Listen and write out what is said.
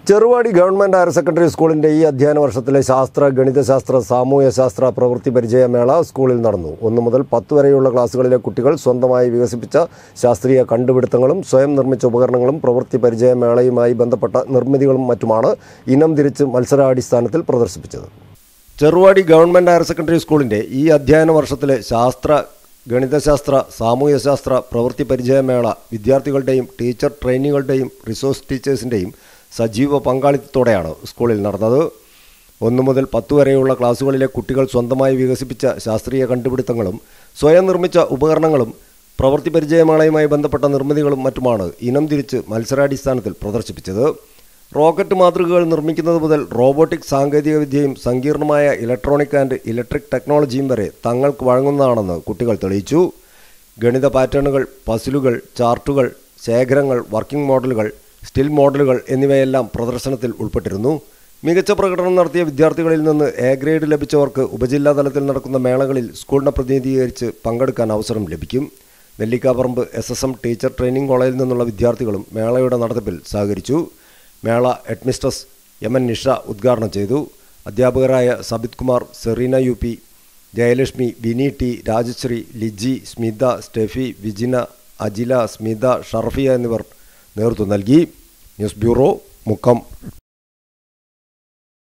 Cheruvadi government higher secondary സ്കൂളിൻ്റെ ഈ അധ്യയന വർഷത്തിലെ ശാസ്ത്ര ഗണിതശാസ്ത്ര സാമൂഹ്യശാസ്ത്ര പ്രവൃത്തി പരിചയമേള സ്കൂളിൽ നടന്നു ഒന്ന് മുതൽ പത്ത് വരെയുള്ള ക്ലാസ്സുകളിലെ കുട്ടികൾ സ്വന്തമായി വികസിപ്പിച്ച ശാസ്ത്രീയ കണ്ടുപിടുത്തങ്ങളും സ്വയം നിർമ്മിച്ച ഉപകരണങ്ങളും പ്രവൃത്തി പരിചയമേളയുമായി ബന്ധപ്പെട്ട നിർമ്മിതികളും മറ്റുമാണ് ഇനം തിരിച്ച് മത്സരാടിസ്ഥാനത്തിൽ പ്രദർശിപ്പിച്ചത് ചെറുവാടി ഗവൺമെൻറ് ഹയർ സെക്കൻഡറി സ്കൂളിൻ്റെ ഈ അധ്യയന വർഷത്തിലെ ശാസ്ത്ര ഗണിതശാസ്ത്ര സാമൂഹ്യശാസ്ത്ര പ്രവൃത്തി പരിചയമേള വിദ്യാർത്ഥികളുടെയും ടീച്ചർ ട്രെയിനികളുടെയും റിസോഴ്സ് ടീച്ചേഴ്സിൻ്റെയും സജീവ പങ്കാളിത്തത്തോടെയാണ് സ്കൂളിൽ നടന്നത് ഒന്ന് മുതൽ പത്ത് വരെയുള്ള ക്ലാസ്സുകളിലെ കുട്ടികൾ സ്വന്തമായി വികസിപ്പിച്ച ശാസ്ത്രീയ കണ്ടുപിടുത്തങ്ങളും സ്വയം നിർമ്മിച്ച ഉപകരണങ്ങളും പ്രവൃത്തി പരിചയമേളയുമായി ബന്ധപ്പെട്ട നിർമ്മിതികളും മറ്റുമാണ് ഇനം തിരിച്ച് മത്സരാടിസ്ഥാനത്തിൽ പ്രദർശിപ്പിച്ചത് റോക്കറ്റ് മാതൃകകൾ നിർമ്മിക്കുന്നത് മുതൽ റോബോട്ടിക് സാങ്കേതികവിദ്യയും സങ്കീർണമായ ഇലക്ട്രോണിക് ആൻഡ് ഇലക്ട്രിക് ടെക്നോളജിയും വരെ തങ്ങൾക്ക് വഴങ്ങുന്നതാണെന്ന് കുട്ടികൾ തെളിയിച്ചു ഗണിത പാറ്റേണുകൾ പസിലുകൾ ചാർട്ടുകൾ ശേഖരങ്ങൾ വർക്കിംഗ് മോഡലുകൾ സ്റ്റിൽ മോഡലുകൾ എന്നിവയെല്ലാം പ്രദർശനത്തിൽ ഉൾപ്പെട്ടിരുന്നു മികച്ച പ്രകടനം നടത്തിയ വിദ്യാർത്ഥികളിൽ നിന്ന് എ ഗ്രേഡ് ലഭിച്ചവർക്ക് ഉപജില്ലാ തലത്തിൽ നടക്കുന്ന മേളകളിൽ സ്കൂളിനെ പ്രതിനിധീകരിച്ച് പങ്കെടുക്കാൻ അവസരം ലഭിക്കും Nellikkaparamba S S M teacher training കോളേജിൽ നിന്നുള്ള വിദ്യാർത്ഥികളും മേളയുടെ നടത്തിപ്പിൽ സഹകരിച്ചു മേള ഹെഡ്മിസ്ട്രസ് എം എൻ നിഷ ഉദ്ഘാടനം ചെയ്തു അധ്യാപകരായ Sabith Kumar Sereena U P Jayalakshmi Vini T Rajasree Liji Smitha Stephy Vijina Ajila Smitha Sharfiya എന്നിവർ നേതൃത്വം നൽകി ന്യൂസ് ബ്യൂറോ മുക്കം